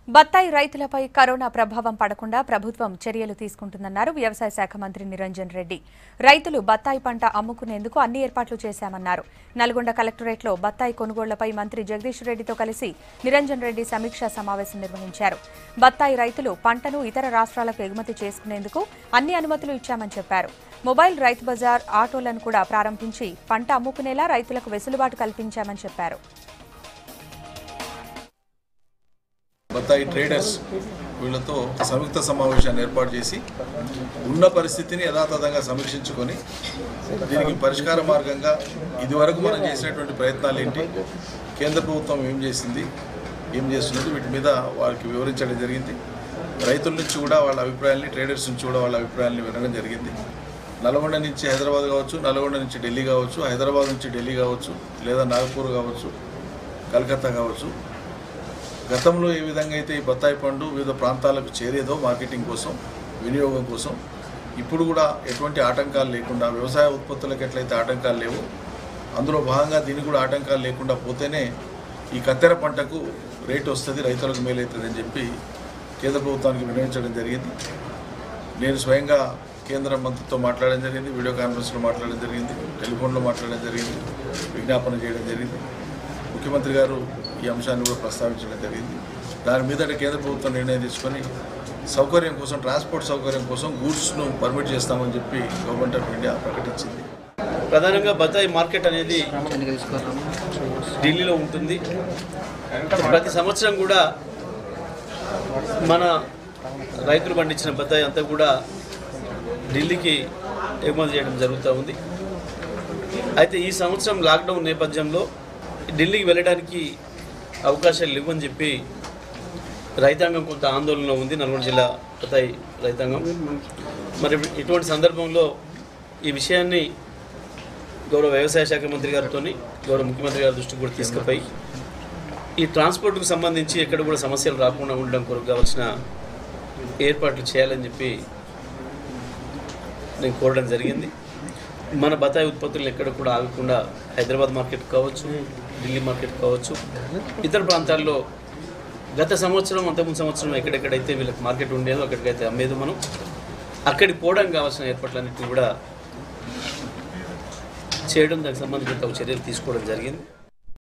బత్తాయి రైతులపై కరోనా ప్రభావం పడకుండా ప్రభుత్వం చర్యలు తీసుకుంటుందన్నారు వ్యవసాయ శాఖ మంత్రి నిరంజన్ రెడ్డి రైతులు బత్తాయి పంట అమ్ముకునేందుకు అన్ని ఏర్పాట్లు చేశామన్నారు నల్గొండ కలెక్టరేట్లో బత్తాయి కొనుగోళ్లపై మంత్రి జగదీష్ రెడ్డితో కలిసి నిరంజన్ రెడ్డి సమీక్షా సమావేశం నిర్వహించారు బత్తాయి రైతులు పంటను ఇతర రాష్ట్రాలకు ఎగుమతి చేసుకునేందుకు అన్ని అనుమతులు ఇచ్చామని చెప్పారు మొబైల్ రైతు బజార్ ఆటోలను కూడా ప్రారంభించి పంట అమ్ముకునేలా రైతులకు వెసులుబాటు కల్పించామని చెప్పారు బత్తాయి ట్రేడర్స్ వీళ్ళతో సంయుక్త సమావేశాన్ని ఏర్పాటు చేసి ఉన్న పరిస్థితిని యథాతథంగా సమీక్షించుకొని దీనికి పరిష్కార మార్గంగా ఇదివరకు మనం చేసినటువంటి ప్రయత్నాలు ఏంటి కేంద్ర ప్రభుత్వం ఏం చేసింది ఏం చేస్తున్నది వీటి మీద వారికి వివరించడం జరిగింది రైతుల నుంచి కూడా వాళ్ళ అభిప్రాయాల్ని ట్రేడర్స్ నుంచి కూడా వాళ్ళ అభిప్రాయాల్ని వినడం జరిగింది నల్గొండ నుంచి హైదరాబాద్ కావచ్చు నల్గొండ నుంచి ఢిల్లీ కావచ్చు హైదరాబాద్ నుంచి ఢిల్లీ కావచ్చు లేదా నాగపూర్ కావచ్చు కలకత్తా కావచ్చు గతంలో ఏ విధంగా అయితే ఈ బత్తాయి పండు వివిధ ప్రాంతాలకు చేరేదో మార్కెటింగ్ కోసం వినియోగం కోసం ఇప్పుడు కూడా ఎటువంటి ఆటంకాలు లేకుండా వ్యవసాయ ఉత్పత్తులకు ఎట్లయితే ఆటంకాలు లేవు అందులో భాగంగా దీనికి కూడా ఆటంకాలు లేకుండా పోతేనే ఈ కత్తెర పంటకు రేటు వస్తుంది రైతులకు మేలవుతుందని చెప్పి కేంద్ర ప్రభుత్వానికి వినియోగించడం జరిగింది నేను స్వయంగా కేంద్ర మంత్రితో మాట్లాడడం జరిగింది వీడియో కాన్ఫరెన్స్లో మాట్లాడడం జరిగింది టెలిఫోన్లో మాట్లాడడం జరిగింది విజ్ఞాపన చేయడం జరిగింది ముఖ్యమంత్రి గారు ఈ అంశాన్ని కూడా ప్రస్తావించడం జరిగింది దాని మీద కేంద్ర ప్రభుత్వం నిర్ణయం తీసుకొని సౌకర్యం కోసం ట్రాన్స్పోర్ట్ సౌకర్యం కోసం గూడ్స్ను పర్మిట్ చేస్తామని చెప్పి గవర్నమెంట్ ఆఫ్ ఇండియా ప్రకటించింది ప్రధానంగా బత్తాయి మార్కెట్ అనేది ఢిల్లీలో ఉంటుంది ప్రతి సంవత్సరం కూడా మన రైతులు పండించిన బత్తాయి అంతా కూడా ఢిల్లీకి ఎగుమతి చేయడం జరుగుతూ ఉంది అయితే ఈ సంవత్సరం లాక్డౌన్ నేపథ్యంలో ఢిల్లీకి వెళ్ళడానికి అవకాశాలు లేవని చెప్పి రైతాంగం కొంత ఆందోళనలో ఉంది నల్గొండ జిల్లా బత్తాయి రైతాంగం మరి ఇటువంటి సందర్భంలో ఈ విషయాన్ని గౌరవ వ్యవసాయ శాఖ మంత్రి గారితో గౌరవ ముఖ్యమంత్రి గారి దృష్టికి కూడా తీసుకుపోయి ఈ ట్రాన్స్పోర్ట్కు సంబంధించి ఎక్కడ కూడా సమస్యలు రాకుండా ఉండడం కొరకు కావాల్సిన ఏర్పాట్లు చేయాలని చెప్పి నేను కోరడం జరిగింది మన బత్తాయి ఉత్పత్తులను ఎక్కడ కూడా ఆగకుండా హైదరాబాద్ మార్కెట్ కావచ్చు ఢిల్లీ మార్కెట్ కావచ్చు ఇతర ప్రాంతాల్లో గత సంవత్సరం అంతకుముందు సంవత్సరం ఎక్కడెక్కడైతే వీళ్ళకి మార్కెట్ ఉండేదో అక్కడికైతే అమ్మేదో మనం అక్కడికి పోవడానికి కావాల్సిన ఏర్పాట్లన్నింటినీ కూడా చేయడం దానికి సంబంధించిన తగు చర్యలు తీసుకోవడం జరిగింది